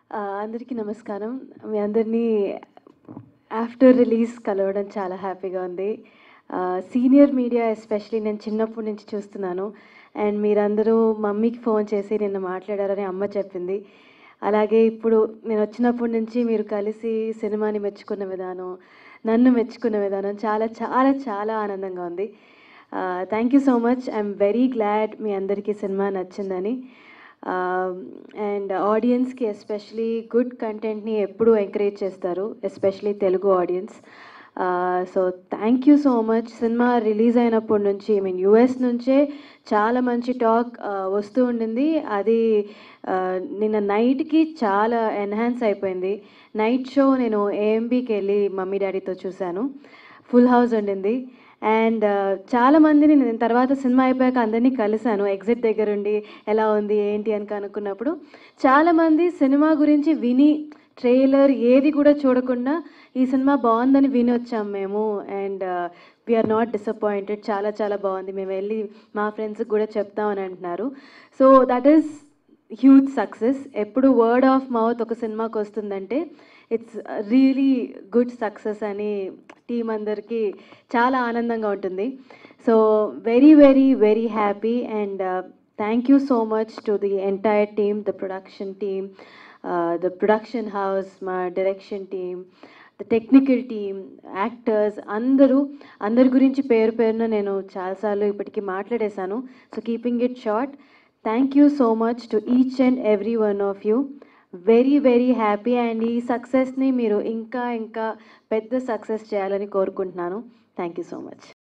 ఆ, అందరికీ నమస్కారం మీ అందరినీ ఆఫ్టర్ రిలీజ్ కలవడం చాలా హ్యాపీగా ఉంది సీనియర్ మీడియా ఎస్పెషలీ నేను చిన్నప్పటి నుంచి చూస్తున్నాను అండ్ మీరందరూ మమ్మీకి ఫోన్ చేసి నిన్న మాట్లాడారని అమ్మ చెప్పింది అలాగే ఇప్పుడు నేను వచ్చినప్పటి నుంచి మీరు కలిసి సినిమాని మెచ్చుకున్న విధానం నన్ను మెచ్చుకున్న విధానం చాలా చాలా చాలా ఆనందంగా ఉంది thank you so much I'm very glad మీ అందరికీ సినిమా నచ్చిందని అండ్ ఆడియన్స్కి ఎస్పెషలీ గుడ్ కంటెంట్ని ఎప్పుడూ ఎంకరేజ్ చేస్తారు especially Telugu audience so thank you so much సినిమా రిలీజ్ అయినప్పటి నుంచి ఐ మీన్ యూఎస్ నుంచే చాలా మంచి టాక్ వస్తూ ఉండింది అది ఆ, నిన్న నైట్కి చాలా ఎన్హాన్స్ అయిపోయింది నైట్ షో నేను ఏఎంబీకి వెళ్ళి మమ్మీ డాడీతో చూశాను ఫుల్ హౌస్ ఉండింది అండ్ చాలా మందిని నేను తర్వాత సినిమా అయిపోయాక అందరినీ కలిశాను ఎగ్జిట్ దగ్గర ఉండి ఎలా ఉంది ఏంటి అని కనుక్కున్నప్పుడు చాలామంది సినిమా గురించి విని ట్రైలర్ ఏది కూడా చూడకుండా ఈ సినిమా బాగుందని విని వచ్చాం మేము అండ్ వీఆర్ నాట్ డిసప్పాయింటెడ్ చాలా చాలా బాగుంది మేము వెళ్ళి మా ఫ్రెండ్స్కి కూడా చెప్తామని అంటున్నారు so that is huge success ఎప్పుడు వర్డ్ ఆఫ్ మౌత్ ఒక సినిమాకి వస్తుందంటే ఇట్స్ రియలీ గుడ్ సక్సెస్ అని టీం అందరికీ చాలా ఆనందంగా ఉంటుంది so very very very happy and thank you so much to the entire team the production team the production house మా direction team the technical team actors అందరూ అందరి గురించి పేరు పేరున నేను చాలాసార్లు ఇప్పటికీ మాట్లాడేశాను so keeping it short thank you so much to each and every one of you very very happy and ఈ సక్సెస్ని మీరు ఇంకా ఇంకా పెద్ద సక్సెస్ చేయాలని కోరుకుంటున్నాను థ్యాంక్ యూ సో మచ్